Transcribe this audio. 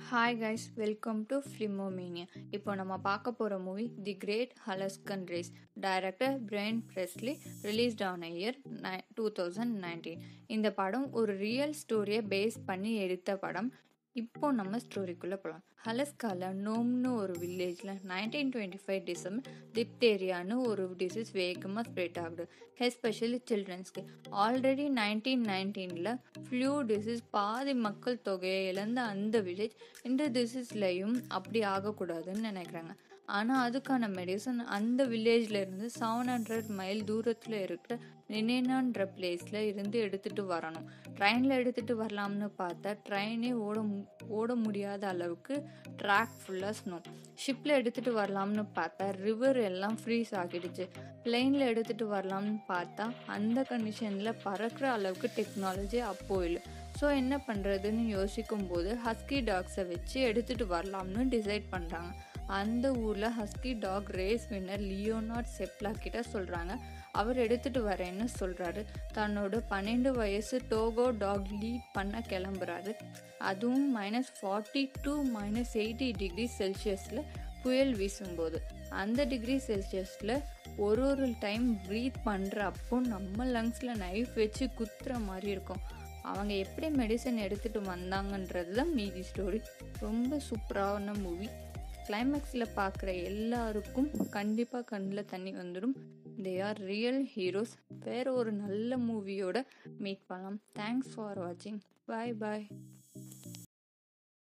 hi guys welcome to Filmomania இப்போ நம்ம பார்க்க போகிற movie the great Alaskan race director Brian Presley released ஆன இயர் டூ தௌசண்ட் நைன்டீன் இந்த படம் ஒரு ரியல் ஸ்டோரியை பேஸ் பண்ணி எடுத்த படம் இப்போ நம்ம ஸ்டோரிக்குள்ளே போகலாம் ஹலஸ்கால நோம்னு ஒரு வில்லேஜில் நைன்டீன் டுவெண்ட்டி ஃபைவ் டிசம்பர் டிப்டேரியான்னு ஒரு டிசீஸ் வேகமாக ஸ்ப்ரெட் ஆகுது எஸ்பெஷலி சில்ட்ரன்ஸ்க்கு ஆல்ரெடி நைன்டீன் நைன்டீனில் ஃப்ளூ டிசீஸ் பாதி மக்கள் தொகையை இழந்த அந்த வில்லேஜ் இந்த டிசீஸ்லையும் அப்படி ஆகக்கூடாதுன்னு நினைக்கிறாங்க ஆனால் அதுக்கான மெடிசன் அந்த வில்லேஜில் இருந்து செவன் ஹண்ட்ரட் மைல் தூரத்தில் இருக்கிற நினேனான்ற பிளேஸில் இருந்து எடுத்துகிட்டு வரணும் ட்ரெயினில் எடுத்துகிட்டு வரலாம்னு பார்த்தா ட்ரெயினே ஓட ஓட முடியாத அளவுக்கு ட்ராக் ஃபுல்லாக ஸ்னோ ஷிப்பில் எடுத்துகிட்டு வரலாம்னு பார்த்தா ரிவர் எல்லாம் ஃப்ரீஸ் ஆகிடுச்சு பிளெயினில் எடுத்துகிட்டு வரலாம்னு பார்த்தா அந்த கண்டிஷனில் பறக்கிற அளவுக்கு டெக்னாலஜி அப்போ இல்லை ஸோ என்ன பண்ணுறதுன்னு யோசிக்கும் போது ஹஸ்கி டாக்ஸை வச்சு எடுத்துகிட்டு வரலாம்னு டிசைட் பண்ணுறாங்க அந்த ஊரில் husky dog race winner Leonard Seppala கிட்ட சொல்கிறாங்க அவர் எடுத்துகிட்டு வரேன்னு சொல்கிறாரு தன்னோட பன்னெண்டு வயசு டோகோ டாக் லீட் பண்ண கிளம்புறாரு அதுவும் minus forty two minus eighty degree செல்சியஸில் புயல் வீசும்போது அந்த டிகிரி செல்சியஸில் ஒரு ஒரு டைம் ப்ரீத் பண்ணுற அப்போ நம்ம லங்ஸில் நைஃப் வச்சு குத்துற மாதிரி இருக்கும் அவங்க எப்படி மெடிசன் எடுத்துகிட்டு வந்தாங்கன்றது தான் மீதி ஸ்டோரி ரொம்ப சூப்பரான மூவி கிளைமேக்ஸில் பார்க்குற எல்லாருக்கும் கண்டிப்பாக கண்ணில் தண்ணி வந்துடும் தே ஆர் ரியல் ஹீரோஸ் வேறு ஒரு நல்ல மூவியோட மீட் பண்ணலாம் தேங்க்ஸ் ஃபார் வாட்சிங் பாய் பாய்